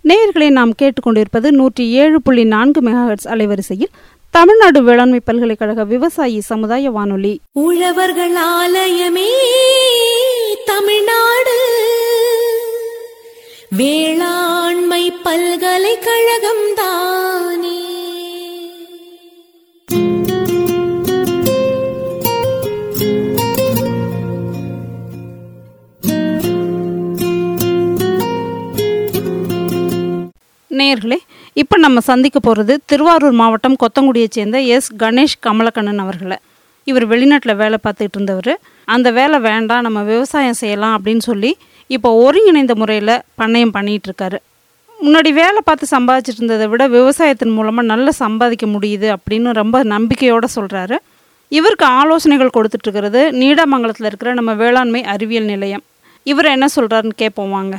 நேயர்களை நாம் கேட்டுக்கொண்டிருப்பது நூற்றி ஏழு புள்ளி நான்கு மெகாஹெட்ஸ் அலைவரிசையில் தமிழ்நாடு வேளாண்மை பல்கலைக்கழக விவசாயி சமுதாய வானொலி உழவர்கள் ஆலயமே தமிழ்நாடு வேளாண்மை பல்கலைக்கழகம் தானே நேயர்களே இப்போ நம்ம சந்திக்க போகிறது திருவாரூர் மாவட்டம் கொத்தங்குடியைச் சேர்ந்த எஸ் கணேஷ் கமலக்கண்ணன் அவர்களை இவர் வெளிநாட்டில் வேலை பார்த்துட்டு இருந்தவர் அந்த வேலை வேண்டாம் நம்ம விவசாயம் செய்யலாம் அப்படின்னு சொல்லி இப்போ ஒருங்கிணைந்த முறையில் பண்ணையம் பண்ணிகிட்டு இருக்காரு முன்னாடி வேலை பார்த்து சம்பாதிச்சிட்டு இருந்ததை விட விவசாயத்தின் மூலமாக நல்லா சம்பாதிக்க முடியுது அப்படின்னு ரொம்ப நம்பிக்கையோடு சொல்கிறாரு இவருக்கு ஆலோசனைகள் கொடுத்துட்ருக்கிறது நீடாமங்கலத்தில் இருக்கிற நம்ம வேளாண்மை அறிவியல் நிலையம் இவர் என்ன சொல்கிறாருன்னு கேட்போம் வாங்க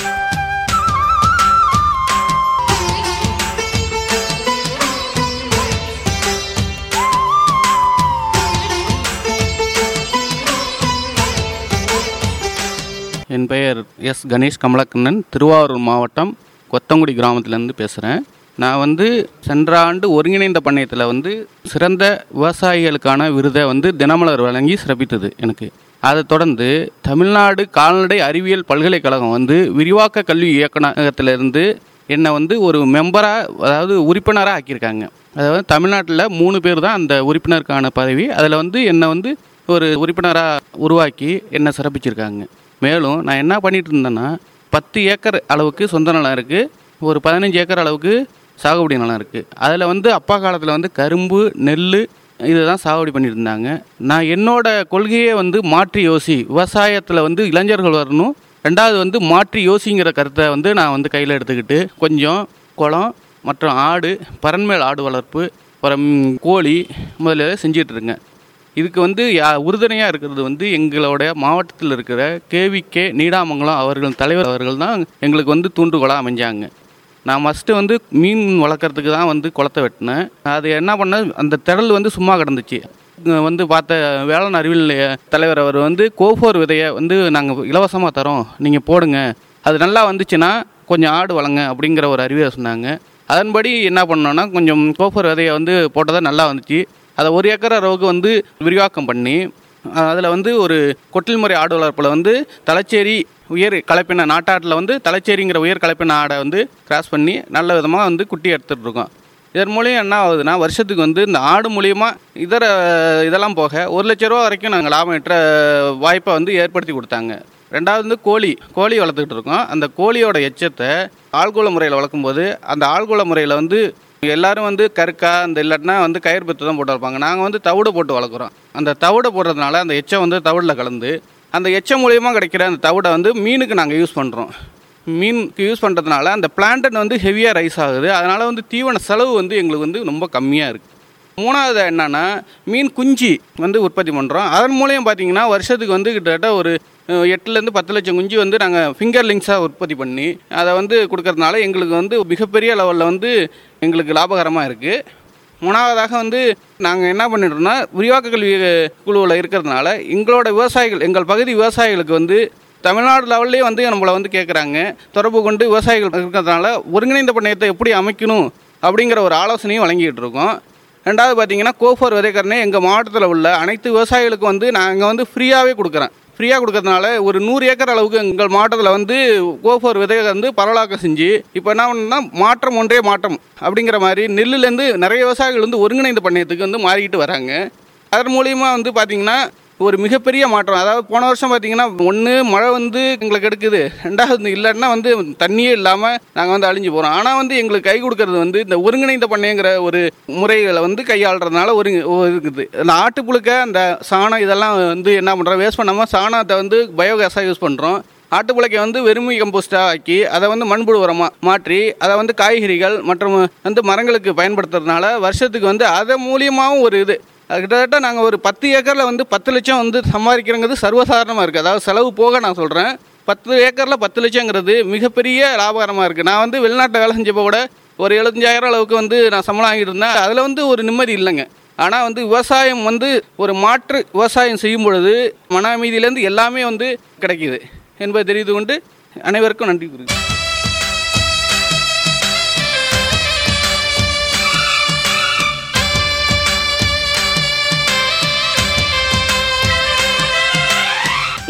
என் பெயர் எஸ் கணேஷ் கமலக்கண்ணன் திருவாரூர் மாவட்டம் கொத்தங்குடி கிராமத்திலேருந்து பேசுகிறேன் நான் வந்து சென்ற ஆண்டு ஒருங்கிணைந்த பண்ணையத்தில் வந்து சிறந்த விவசாயிகளுக்கான விருதை வந்து தினமலர் வழங்கி சிறப்பித்தது எனக்கு அதை தொடர்ந்து தமிழ்நாடு கால்நடை அறிவியல் பல்கலைக்கழகம் வந்து விரிவாக்க கல்வி இயக்குநரகத்திலிருந்து என்னை வந்து ஒரு மெம்பராக அதாவது உறுப்பினராக ஆக்கியிருக்காங்க அதாவது தமிழ்நாட்டில் மூணு பேர் தான் அந்த உறுப்பினருக்கான பதவி அதில் வந்து என்னை வந்து ஒரு உறுப்பினராக உருவாக்கி என்னை சிறப்பிச்சிருக்காங்க மேலும் நான் என்ன பண்ணிட்டு இருந்தேன்னா பத்து ஏக்கர் அளவுக்கு சொந்த நிலம் இருக்குது ஒரு பதினஞ்சு ஏக்கர் அளவுக்கு சாகுபடி நிலம் இருக்குது அதில் வந்து அப்பா காலத்தில் வந்து கரும்பு நெல் இதுதான் சாகுபடி பண்ணிட்டு இருந்தாங்க நான் என்னோட கொள்கையே வந்து மாற்றி யோசி விவசாயத்தில் வந்து இளைஞர்கள் வரணும் ரெண்டாவது வந்து மாற்றி யோசிங்கிற கருத்தை வந்து நான் வந்து கையில் எடுத்துக்கிட்டு கொஞ்சம் குளம் மற்றும் ஆடு பரண்மேல் ஆடு வளர்ப்பு அப்புறம் கோழி முதல்ல செஞ்சிட்டு இருக்கேன் இதுக்கு வந்து யா உறுதுணையாக இருக்கிறது வந்து எங்களோட மாவட்டத்தில் இருக்கிற கேவிகே நீடாமங்கலம் அவர்கள் தலைவர் அவர்கள் தான் எங்களுக்கு வந்து தூண்டுகோலாக அமைஞ்சாங்க நான் ஃபஸ்ட்டு வந்து மீன் வளர்க்குறதுக்கு தான் வந்து குளத்தை வெட்டினேன் அது என்ன பண்ண அந்த திடல் வந்து சும்மா கிடந்துச்சு இங்க வந்து பார்த்த வேளாண் அறிவியல் நிலைய தலைவர் அவர் வந்து கோஃபோர் விதையை வந்து நாங்கள் இலவசமாக தரோம் நீங்கள் போடுங்க அது நல்லா வந்துச்சுன்னா கொஞ்சம் ஆடு வளங்க அப்படிங்கிற ஒரு அறிவியை சொன்னாங்க அதன்படி என்ன பண்ணோன்னா கொஞ்சம் கோஃபோர் விதையை வந்து போட்டதா நல்லா வந்துச்சு அதை ஒரு ஏக்கர் அளவுக்கு வந்து விரிவாக்கம் பண்ணி அதில் வந்து ஒரு கொட்டில் முறை ஆடு வளர்ப்பில் வந்து தலைச்சேரி உயர் கலப்பின நாட்டாட்டில் வந்து தலைச்சேரிங்கிற உயர் கலப்பின ஆடை வந்து கிராஸ் பண்ணி நல்ல விதமாக வந்து குட்டி எடுத்துகிட்டு இருக்கோம் இதன் மூலியம் என்ன ஆகுதுன்னா வருஷத்துக்கு வந்து இந்த ஆடு மூலியமா இதர இதெல்லாம் போக ஒரு லட்ச ரூபா வரைக்கும் நாங்கள் லாபம் ஈட்டுற வாய்ப்பை வந்து ஏற்படுத்தி கொடுத்தாங்க ரெண்டாவது வந்து கோழி கோழி வளர்த்துக்கிட்டு இருக்கோம் அந்த கோழியோட எச்சத்தை ஆழ்கூல முறையில் வளர்க்கும்போது அந்த ஆழ்கூல முறையில் வந்து எல்லாரும் வந்து கருக்கா அந்த இல்லாட்டினா வந்து கயிறு பெத்து தான் போட்டு வளர்ப்பாங்க நாங்கள் வந்து தவிடு போட்டு வளர்க்குறோம் அந்த தவிடை போடுறதுனால அந்த எச்சம் வந்து தவிடில் கலந்து அந்த எச்சம் மூலியமாக கிடைக்கிற அந்த தவிடை வந்து மீனுக்கு நாங்கள் யூஸ் பண்ணுறோம் மீனுக்கு யூஸ் பண்ணுறதுனால அந்த பிளான்டன் வந்து ஹெவியாக ரைஸ் ஆகுது அதனால் வந்து தீவன செலவு வந்து எங்களுக்கு வந்து ரொம்ப கம்மியாக இருக்குது மூணாவது என்னன்னா மீன் குஞ்சு வந்து உற்பத்தி பண்ணுறோம் அதன் மூலியம் பார்த்தீங்கன்னா வருஷத்துக்கு வந்து கிட்டத்தட்ட ஒரு அஹ், எட்டுலேருந்து பத்து லட்சம் குஞ்சு வந்து நாங்கள் ஃபிங்கர் லிங்க்ஸாக உற்பத்தி பண்ணி அதை வந்து கொடுக்கறதுனால எங்களுக்கு வந்து மிகப்பெரிய லெவலில் வந்து எங்களுக்கு லாபகரமாக இருக்குது மூணாவதாக வந்து நாங்கள் என்ன பண்ணிடுறோம்னா விரிவாக்க கல்வி குழுவில் இருக்கிறதுனால எங்களோட விவசாயிகள் எங்கள் பகுதி விவசாயிகளுக்கு வந்து தமிழ்நாடு லெவல்லே வந்து நம்மளை வந்து கேட்குறாங்க தொடர்பு கொண்டு விவசாயிகள் இருக்கிறதுனால ஒருங்கிணைந்த பண்ணையத்தை எப்படி அமைக்கணும் அப்படிங்கிற ஒரு ஆலோசனையும் வழங்கிட்டு இருக்கோம் ரெண்டாவது பார்த்தீங்கன்னா கோஃபோர் விதைக்கரணை எங்கள் மாவட்டத்தில் உள்ள அனைத்து விவசாயிகளுக்கும் வந்து நாங்கள் வந்து ஃப்ரீயாகவே கொடுக்குறோம் ஃப்ரீயாக கொடுக்கறதுனால ஒரு நூறு ஏக்கர் அளவுக்கு எங்கள் மாவட்டத்தில் வந்து கோஃபோர் விதையை வந்து பரவலாக்கம் செஞ்சு இப்போ என்ன பண்ணணும்னா மாற்றம் ஒன்றே மாற்றம் அப்படிங்கிற மாதிரி நெல்லுலேருந்து நிறைய விவசாயிகள் வந்து ஒருங்கிணைந்த பண்ணையத்துக்கு வந்து மாறிக்கிட்டு வராங்க அதன் மூலியமாக வந்து பார்த்தீங்கன்னா ஒரு மிகப்பெரிய மாற்றம் அதாவது போன வருஷம் பார்த்தீங்கன்னா ஒன்று மழை வந்து எங்களுக்கு எடுக்குது ரெண்டாவது இல்லைன்னா வந்து தண்ணியே இல்லாமல் நாங்கள் வந்து அழிஞ்சு போகிறோம் ஆனால் வந்து எங்களுக்கு கை கொடுக்கறது வந்து இந்த ஒருங்கிணைந்த பண்ணைங்கிற ஒரு முறைகளை வந்து கையாளுறதுனால ஒரு ஒரு இருக்குது அந்த ஆட்டுப்புழுக்க அந்த சாணம் இதெல்லாம் வந்து என்ன பண்ணுறோம் வேஸ்ட் பண்ணாமல் சாணத்தை வந்து பயோகேஸாக யூஸ் பண்ணுறோம் ஆட்டுப்புழைக்கை வந்து வெறுமை கம்போஸ்டாக ஆக்கி அதை வந்து மண்புழு உரமாக மாற்றி அதை வந்து காய்கறிகள் மற்றும் வந்து மரங்களுக்கு பயன்படுத்துறதுனால வருஷத்துக்கு வந்து அதை மூலியமாகவும் ஒரு இது அது கிட்டத்தட்ட நாங்கள் ஒரு பத்து ஏக்கரில் வந்து பத்து லட்சம் வந்து சம்பாதிக்கிறங்கிறது சர்வசாதாரணமாக இருக்குது அதாவது செலவு போக நான் சொல்கிறேன் பத்து ஏக்கரில் பத்து லட்சங்கிறது மிகப்பெரிய லாபகரமாக இருக்குது நான் வந்து வெளிநாட்டில் வேலை செஞ்சப்போ கூட ஒரு எழுபஞ்சாயிரம் அளவுக்கு வந்து நான் சம்பளம் வாங்கிட்டு இருந்தேன் அதில் வந்து ஒரு நிம்மதி இல்லைங்க ஆனால் வந்து விவசாயம் வந்து ஒரு மாற்று விவசாயம் செய்யும் பொழுது மன அமைதியிலேருந்து எல்லாமே வந்து கிடைக்கிது என்பதை தெரிந்து கொண்டு அனைவருக்கும் நன்றி கூறுகிறேன்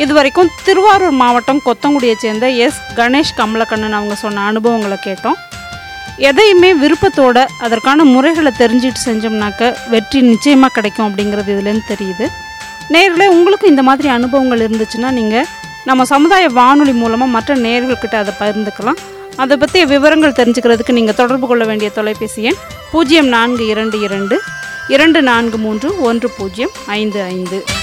இது வரைக்கும் திருவாரூர் மாவட்டம் கொத்தங்குடியை சேர்ந்த எஸ் கணேஷ் கமலக்கண்ணன் அவங்க சொன்ன அனுபவங்களை கேட்டோம் எதையுமே விருப்பத்தோட அதற்கான முறைகளை தெரிஞ்சுட்டு செஞ்சோம்னாக்க வெற்றி நிச்சயமாக கிடைக்கும் அப்படிங்கிறது இதுலேருந்து தெரியுது நேர்களே உங்களுக்கு இந்த மாதிரி அனுபவங்கள் இருந்துச்சுன்னா நீங்கள் நம்ம சமுதாய வானொலி மூலமாக மற்ற நேயர்கள்கிட்ட அதை பகிர்ந்துக்கலாம் அதை பற்றிய விவரங்கள் தெரிஞ்சுக்கிறதுக்கு நீங்கள் தொடர்பு கொள்ள வேண்டிய தொலைபேசி எண் பூஜ்ஜியம் நான்கு இரண்டு இரண்டு இரண்டு நான்கு மூன்று ஒன்று பூஜ்ஜியம் ஐந்து ஐந்து